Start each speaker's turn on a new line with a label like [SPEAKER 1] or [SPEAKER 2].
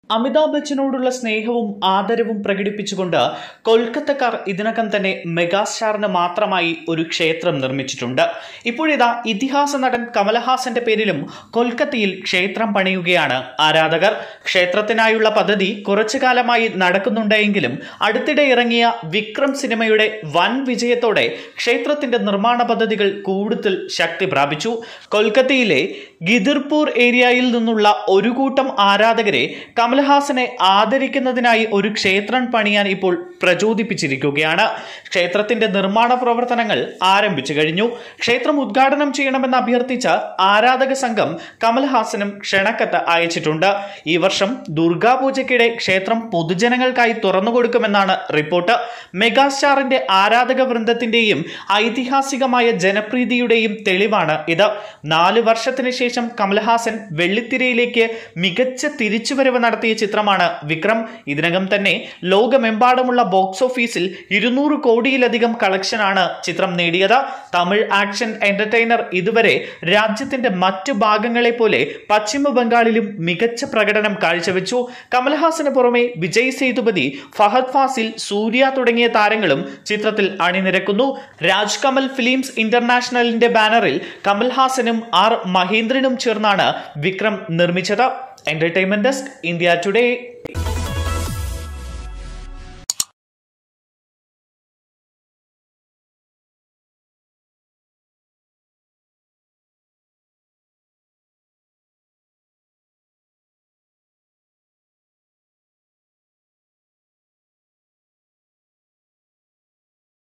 [SPEAKER 1] അമിതാഭ് ബച്ചനോടുള്ള സ്നേഹവും ആദരവും പ്രകടിപ്പിച്ചുകൊണ്ട് കൊൽക്കത്തക്കാർ ഇതിനകം തന്നെ മെഗാസ്റ്റാറിന് മാത്രമായി ഒരു ക്ഷേത്രം നിർമ്മിച്ചിട്ടുണ്ട് ഇപ്പോഴിതാ ഇതിഹാസ നടൻ കമലഹാസന്റെ പേരിലും കൊൽക്കത്തയിൽ ക്ഷേത്രം പണിയുകയാണ് ആരാധകർ ക്ഷേത്രത്തിനായുള്ള പദ്ധതി കുറച്ചു കാലമായി നടക്കുന്നുണ്ടെങ്കിലും അടുത്തിടെ ഇറങ്ങിയ വിക്രം സിനിമയുടെ വൻ വിജയത്തോടെ ക്ഷേത്രത്തിന്റെ നിർമ്മാണ പദ്ധതികൾ കൂടുതൽ ശക്തി പ്രാപിച്ചു കൊൽക്കത്തയിലെ ഗിദിർപൂർ ഏരിയയിൽ നിന്നുള്ള ഒരു കൂട്ടം ആരാധകരെ കമൽഹാസനെ ആദരിക്കുന്നതിനായി ഒരു ക്ഷേത്രം പണിയാൻ ഇപ്പോൾ പ്രചോദിപ്പിച്ചിരിക്കുകയാണ് ക്ഷേത്രത്തിന്റെ നിർമ്മാണ പ്രവർത്തനങ്ങൾ ആരംഭിച്ചു കഴിഞ്ഞു ക്ഷേത്രം ഉദ്ഘാടനം ചെയ്യണമെന്ന് അഭ്യർത്ഥിച്ച ആരാധക സംഘം കമൽഹാസനും ക്ഷണക്കത്ത് അയച്ചിട്ടുണ്ട് ഈ വർഷം ദുർഗാപൂജയ്ക്കിടെ ക്ഷേത്രം പൊതുജനങ്ങൾക്കായി തുറന്നുകൊടുക്കുമെന്നാണ് റിപ്പോർട്ട് മെഗാസ്റ്റാറിന്റെ ആരാധക വൃന്ദത്തിന്റെയും ഐതിഹാസികമായ ജനപ്രീതിയുടെയും തെളിവാണ് ഇത് നാല് വർഷത്തിന് ശേഷം കമൽഹാസൻ വെള്ളിത്തിരയിലേക്ക് മികച്ച തിരിച്ചുവരവ് നടത്തിയ ചിത്രമാണ് വിക്രം ഇതിനകം തന്നെ ലോകമെമ്പാടുമുള്ള ബോക്സ് ഓഫീസിൽ ഇരുന്നൂറ് കോടിയിലധികം കളക്ഷനാണ് ചിത്രം നേടിയത് തമിഴ് ആക്ഷൻ എന്റർടൈനർ ഇതുവരെ രാജ്യത്തിന്റെ മറ്റു ഭാഗങ്ങളെ പോലെ പശ്ചിമ ബംഗാളിലും മികച്ച പ്രകടനം കാഴ്ചവെച്ചു കമൽഹാസന് പുറമെ വിജയ് സേതുപതി ഫഹദ് ഫാസിൽ സൂര്യ തുടങ്ങിയ താരങ്ങളും ചിത്രത്തിൽ അണിനിരക്കുന്നു രാജ് കമൽ ഫിലിംസ് ഇന്റർനാഷണലിന്റെ ബാനറിൽ കമൽഹാസനും ആർ മഹേന്ദ്രനും ചേർന്നാണ് വിക്രം നിർമ്മിച്ചത് എന്റർടൈൻമെന്റ് ഡെസ്ക് ഇന്ത്യ ടുഡേ